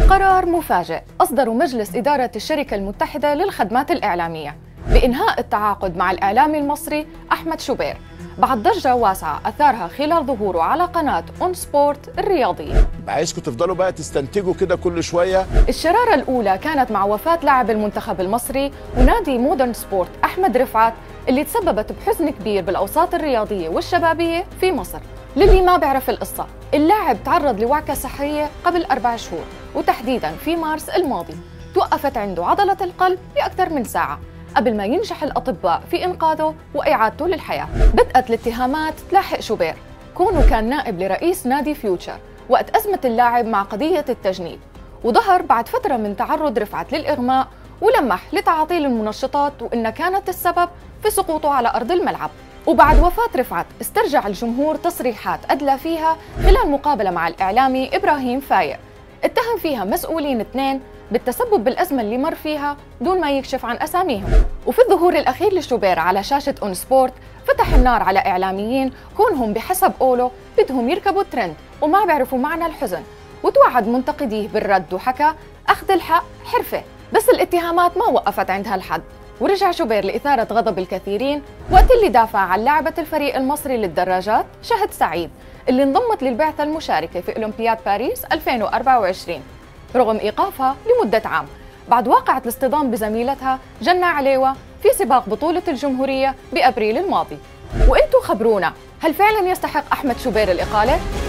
قرار مفاجئ أصدر مجلس إدارة الشركة المتحدة للخدمات الإعلامية بإنهاء التعاقد مع الإعلامي المصري أحمد شوبير بعد ضجة واسعة أثارها خلال ظهوره على قناة أون سبورت الرياضية عايزكم تفضلوا بقى تستنتجوا كده كل شويه الشرارة الأولى كانت مع وفاة لاعب المنتخب المصري ونادي مودرن سبورت أحمد رفعت اللي تسببت بحزن كبير بالأوساط الرياضية والشبابية في مصر للي ما بيعرف القصة اللاعب تعرض لوعكة صحية قبل أربع شهور وتحديدا في مارس الماضي توقفت عنده عضلة القلب لأكثر من ساعة قبل ما ينجح الأطباء في إنقاذه وإعادته للحياة بدأت الاتهامات تلاحق شوبير كونه كان نائب لرئيس نادي فيوتشر وقت أزمة اللاعب مع قضية التجنيد وظهر بعد فترة من تعرض رفعت للإغماء ولمح لتعاطي المنشطات وإنها كانت السبب في سقوطه على أرض الملعب وبعد وفاة رفعت استرجع الجمهور تصريحات أدلى فيها خلال مقابلة مع الإعلامي إبراهيم فايق اتهم فيها مسؤولين اثنين بالتسبب بالأزمة اللي مر فيها دون ما يكشف عن أساميهم وفي الظهور الأخير لشوبير على شاشة أون سبورت فتح النار على إعلاميين كونهم بحسب قوله بدهم يركبوا ترند وما بيعرفوا معنى الحزن وتوعد منتقديه بالرد وحكى أخذ الحق حرفة بس الاتهامات ما وقفت عند هالحد ورجع شوبير لإثارة غضب الكثيرين وقت اللي دافع عن لاعبة الفريق المصري للدراجات شهد سعيد اللي انضمت للبعثة المشاركة في أولمبياد باريس 2024 رغم إيقافها لمدة عام بعد واقعة الاصطدام بزميلتها جنة عليوة في سباق بطولة الجمهورية بأبريل الماضي وانتو خبرونا هل فعلا يستحق أحمد شوبير الإقالة؟